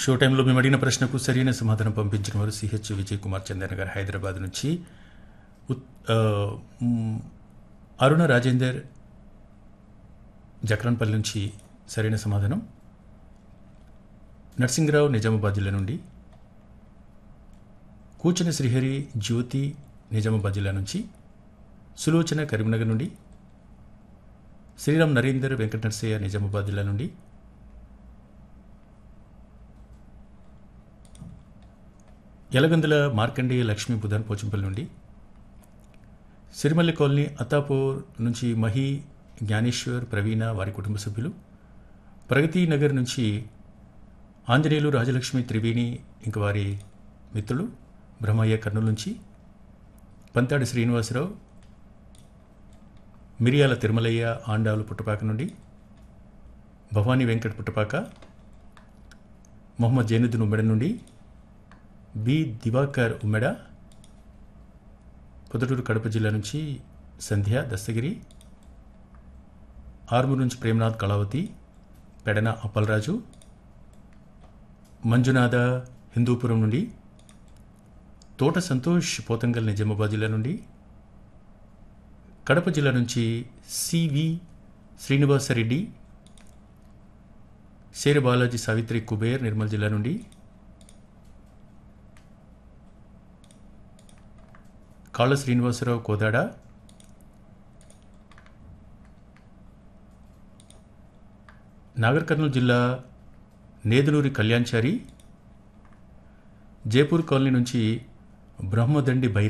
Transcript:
show టైంలో మేము అడిగిన ప్రశ్నకు సరైన సమాధానం పంపించిన వారు సిహెచ్ విజయ్ కుమార్ చందన్ గారు హైదరాబాద్ నుంచి ఉత్- ఆ, మ్, అరుణ రాజేందర్ జక్రన్పల్లి నుంచి సరైన సమాధానం నర్సింగరావు నిజామాబాద్ జిల్లా నుండి కూచని శ్రీహరి జ్యోతి నిజామాబాద్ జిల్లా నుంచి సులోచన కరీంనగర్ నుండి శ్రీరామ్ నరేందర్ వెంకట నరసయ్య నిజామాబాద్ జిల్లా నుండి యలగందుల మార్కండేయ లక్ష్మీ బుధాన్ పోచంపల్లి నుండి సిరిమల్లి కాలనీ అత్తాపూర్ నుంచి మహి జ్ఞానేశ్వర్ ప్రవీణ వారి కుటుంబ సభ్యులు ప్రగతి నగర్ నుంచి ఆంజనేయులు రాజలక్ష్మి త్రివేణి ఇంక వారి మిత్రులు బ్రహ్మయ్య కర్నూలు నుంచి పంతాడి శ్రీనివాసరావు మిరియాల తిరుమలయ్య ఆండాలు పుట్టపాక నుండి భవానీ వెంకట్ పుట్టపాక మొహమ్మద్ జైనుద్దీన్ ఉమ్మెడ నుండి బి దివాకర్ ఉమ్మెడ పొదటూరు కడప జిల్లా నుంచి సంధ్య దస్తగిరి ఆర్మూరు నుంచి ప్రేమనాథ్ కళావతి పెడన అప్పలరాజు మంజునాథ హిందూపురం నుండి తోట సంతోష్ పోతంగల్ నిజామాబాద్ జిల్లా నుండి కడప జిల్లా నుంచి సివి శ్రీనివాసరెడ్డి శేర బాలాజీ సావిత్రి కుబేర్ నిర్మల్ జిల్లా నుండి కాళ్ళ శ్రీనివాసరావు కోదాడ నాగర్ కర్నూలు జిల్లా నేదునూరి కళ్యాణ్చారి జైపూర్ కాలనీ నుంచి బ్రహ్మదండి బై